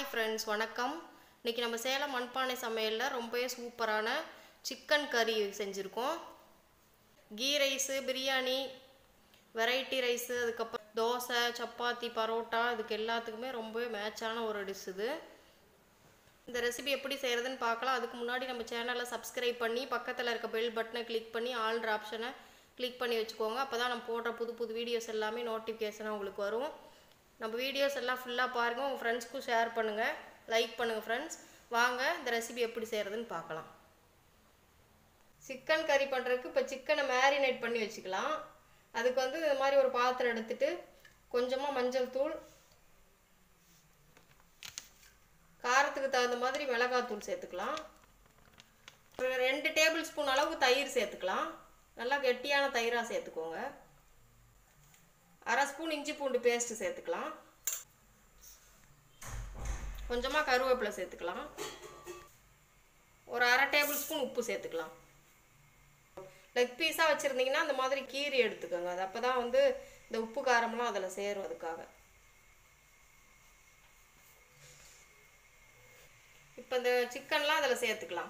friends வணக்கம் இன்னைக்கு நம்ம சேலம் மண்பானை சமையலில் ரொம்பவே சூப்பரான சிக்கன் கறி செஞ்சுருக்கோம் ghee rice biryani variety rice அதுக்கப்புறம் தோசை சப்பாத்தி பரோட்டா இதுக்கு எல்லாத்துக்குமே ரொம்பவே மேட்சான ஒரு டிஷ் இது இந்த ரெசிபி எப்படி செய்கிறதுன்னு பார்க்கலாம் அதுக்கு முன்னாடி நம்ம சேனலை சப்ஸ்கிரைப் பண்ணி பக்கத்தில் இருக்க பெல் பட்டனை கிளிக் பண்ணி ஆல்ன்ற ஆப்ஷனை கிளிக் பண்ணி வச்சுக்கோங்க அப்போ தான் நம்ம போடுற புது புது வீடியோஸ் எல்லாமே நோட்டிஃபிகேஷனாக உங்களுக்கு வரும் நம்ம வீடியோஸ் எல்லாம் ஃபுல்லாக பாருங்கள் உங்கள் ஃப்ரெண்ட்ஸ்க்கும் ஷேர் பண்ணுங்கள் லைக் பண்ணுங்கள் ஃப்ரெண்ட்ஸ் வாங்க இந்த ரெசிபி எப்படி செய்கிறதுன்னு பார்க்கலாம் சிக்கன் கறி பண்ணுறதுக்கு இப்போ சிக்கனை மேரினேட் பண்ணி வச்சுக்கலாம் அதுக்கு வந்து இந்த மாதிரி ஒரு பாத்திரம் எடுத்துட்டு கொஞ்சமாக மஞ்சள் தூள் காரத்துக்கு தகுந்த மாதிரி மிளகாத்தூள் சேர்த்துக்கலாம் ஒரு ரெண்டு டேபிள் ஸ்பூன் அளவுக்கு தயிர் சேர்த்துக்கலாம் நல்லா கெட்டியான தயிராக சேர்த்துக்கோங்க அரை ஸ்பூன் இஞ்சி பூண்டு பேஸ்ட்டு சேர்த்துக்கலாம் கொஞ்சமாக கருவேப்பிலை சேர்த்துக்கலாம் ஒரு அரை டேபிள் ஸ்பூன் உப்பு சேர்த்துக்கலாம் லெக் பீஸாக வச்சுருந்தீங்கன்னா அந்த மாதிரி கீரி எடுத்துக்கோங்க அது அப்போ தான் வந்து இந்த உப்பு காரம்லாம் அதில் சேரும் அதுக்காக இப்போ இந்த சிக்கன்லாம் அதில் சேர்த்துக்கலாம்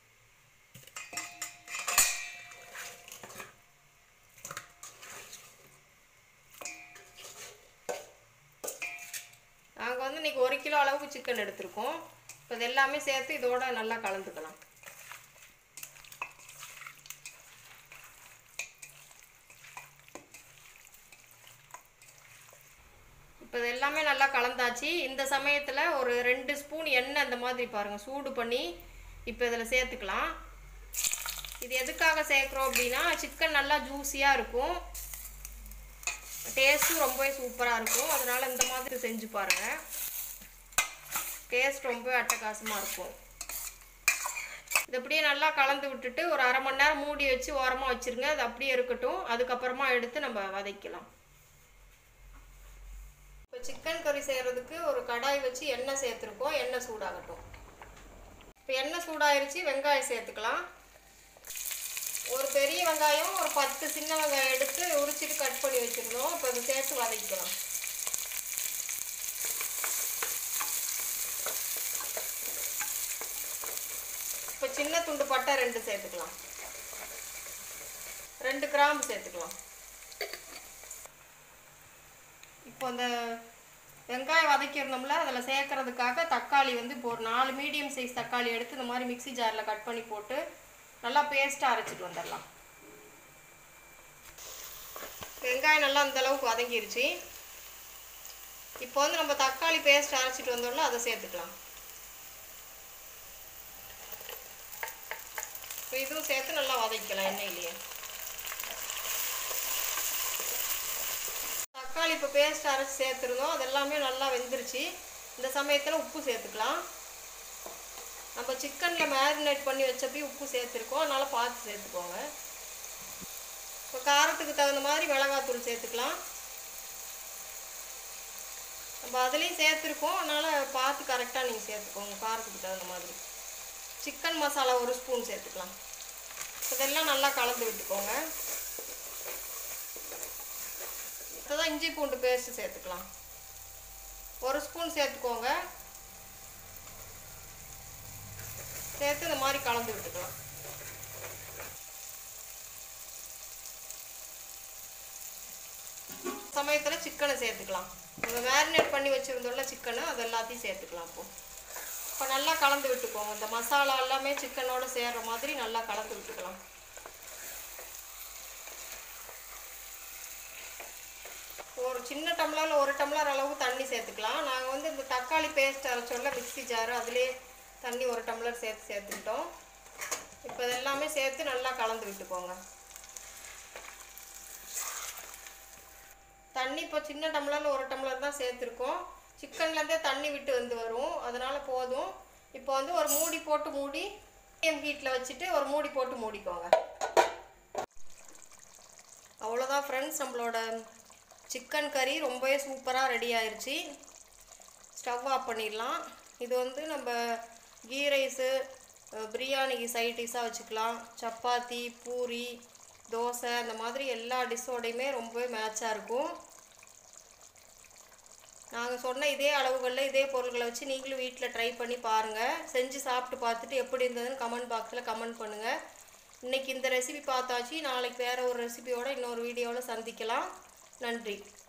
நாங்கள் வந்து இன்றைக்கி ஒரு கிலோ அளவுக்கு சிக்கன் எடுத்திருக்கோம் இப்போ இது எல்லாமே சேர்த்து இதோட நல்லா கலந்துக்கலாம் இப்போ இது எல்லாமே நல்லா கலந்தாச்சு இந்த சமயத்தில் ஒரு ரெண்டு ஸ்பூன் எண்ணெய் இந்த மாதிரி பாருங்கள் சூடு பண்ணி இப்போ இதில் சேர்த்துக்கலாம் இது எதுக்காக சேர்க்குறோம் அப்படின்னா சிக்கன் நல்லா ஜூஸியாக இருக்கும் டேஸ்ட்டும் ரொம்பவே சூப்பராக இருக்கும் அதனால் இந்த மாதிரி செஞ்சு பாருங்கள் டேஸ்ட் ரொம்ப அட்டகாசமாக இருக்கும் இது அப்படியே நல்லா கலந்து விட்டுட்டு ஒரு அரை மணி நேரம் மூடி வச்சு ஓரமாக வச்சுருங்க அது அப்படியே இருக்கட்டும் அதுக்கப்புறமா எடுத்து நம்ம வதக்கலாம் இப்போ சிக்கன் கறி செய்கிறதுக்கு ஒரு கடாய் வச்சு எண்ணெய் சேர்த்துருக்கோம் எண்ணெய் சூடாகட்டும் இப்போ எண்ணெய் சூடாயிருச்சு வெங்காயம் சேர்த்துக்கலாம் ஒரு பெரிய வெங்காயம் ஒரு பத்து சின்ன வெங்காயம் எடுத்து உரிச்சிட்டு கட் பண்ணி வச்சுருந்தோம் இப்போ அதை சேர்த்து வதக்கிக்கலாம் இப்போ சின்ன துண்டு பட்டை ரெண்டு சேர்த்துக்கலாம் ரெண்டு கிராம்பு சேர்த்துக்கலாம் இப்போ அந்த வெங்காயம் வதக்கிடணும்ல அதில் சேர்க்கறதுக்காக தக்காளி வந்து இப்போ ஒரு நாலு மீடியம் சைஸ் தக்காளி எடுத்து இந்த மாதிரி மிக்சி ஜாரில் கட் பண்ணி போட்டு நல்லா பேஸ்ட்டாக அரைச்சிட்டு வந்துடலாம் வெங்காயம் நல்லா அந்த அளவுக்கு வதங்கிருச்சு இப்போ வந்து நம்ம தக்காளி பேஸ்ட் அரைச்சிட்டு வந்தோம்ல அதை சேர்த்துக்கலாம் இப்போ இதுவும் சேர்த்து நல்லா வதக்கிக்கலாம் எண்ணெயிலேயே தக்காளி இப்போ பேஸ்ட் அரைச்சி சேர்த்துருந்தோம் அது எல்லாமே நல்லா வெந்துருச்சு இந்த சமயத்தில் உப்பு சேர்த்துக்கலாம் நம்ம சிக்கனில் மேரினேட் பண்ணி வச்சப்பயும் உப்பு சேர்த்துருக்கோம் அதனால் பார்த்து சேர்த்துக்கோங்க இப்போ காரத்துக்கு தகுந்த மாதிரி மிளகாத்தூள் சேர்த்துக்கலாம் நம்ம அதுலேயும் சேர்த்துருக்கோம் அதனால் பார்த்து கரெக்டாக நீங்கள் சேர்த்துக்கோங்க காரத்துக்கு தகுந்த மாதிரி சிக்கன் மசாலா ஒரு ஸ்பூன் சேர்த்துக்கலாம் இதெல்லாம் நல்லா கலந்து விட்டுக்கோங்க இப்போதான் இஞ்சி பூண்டு பேஸ்ட்டு சேர்த்துக்கலாம் ஒரு ஸ்பூன் சேர்த்துக்கோங்க சேர்த்து இந்த மாதிரி கலந்து விட்டுக்கலாம் சமயத்தில் சிக்கனை சேர்த்துக்கலாம் நம்ம மேரினேட் பண்ணி வச்சுருந்தோம்ல சிக்கனு அது எல்லாத்தையும் சேர்த்துக்கலாம் இப்போ இப்போ நல்லா கலந்து விட்டுக்கோங்க இந்த மசாலா எல்லாமே சிக்கனோட சேர்கிற மாதிரி நல்லா கலந்து விட்டுக்கலாம் ஒரு சின்ன டம்ளரில் ஒரு டம்ளர் அளவுக்கு தண்ணி சேர்த்துக்கலாம் நாங்கள் வந்து இந்த தக்காளி பேஸ்ட் அரைச்சோம்ல மிக்ஸி ஜாரு அதுலேயே தண்ணி ஒரு டம்ளர் சேர்த்து சேர்த்துக்கிட்டோம் இப்போ இதெல்லாமே சேர்த்து நல்லா கலந்து விட்டுக்கோங்க தண்ணி இப்போ சின்ன டம்ளரில் ஒரு டம்ளர் தான் சேர்த்துருக்கோம் சிக்கன்லேருந்தே தண்ணி விட்டு வந்து வரும் அதனால் போதும் இப்போ வந்து ஒரு மூடி போட்டு மூடி மீடியம் ஹீட்டில் வச்சுட்டு ஒரு மூடி போட்டு மூடிக்கோங்க அவ்வளோதான் ஃப்ரெண்ட்ஸ் நம்மளோட சிக்கன் கறி ரொம்பவே சூப்பராக ரெடி ஆயிடுச்சு ஸ்டவ் ஆஃப் பண்ணிடலாம் இது வந்து நம்ம கீ ரைஸு பிரியாணிக்கு சைட் டிஷ்ஷாக வச்சுக்கலாம் சப்பாத்தி பூரி தோசை அந்த மாதிரி எல்லா டிஷ்ஷோடையுமே ரொம்பவே மேட்சாக இருக்கும் நாங்கள் சொன்ன இதே அளவுகளில் இதே பொருள்களை வச்சு நீங்களும் வீட்டில் ட்ரை பண்ணி பாருங்கள் செஞ்சு சாப்பிட்டு பார்த்துட்டு எப்படி இருந்ததுன்னு கமெண்ட் பாக்ஸில் கமெண்ட் பண்ணுங்கள் இன்றைக்கி இந்த ரெசிபி பார்த்தாச்சு நாளைக்கு வேறு ஒரு ரெசிபியோட இன்னொரு வீடியோவில் சந்திக்கலாம் நன்றி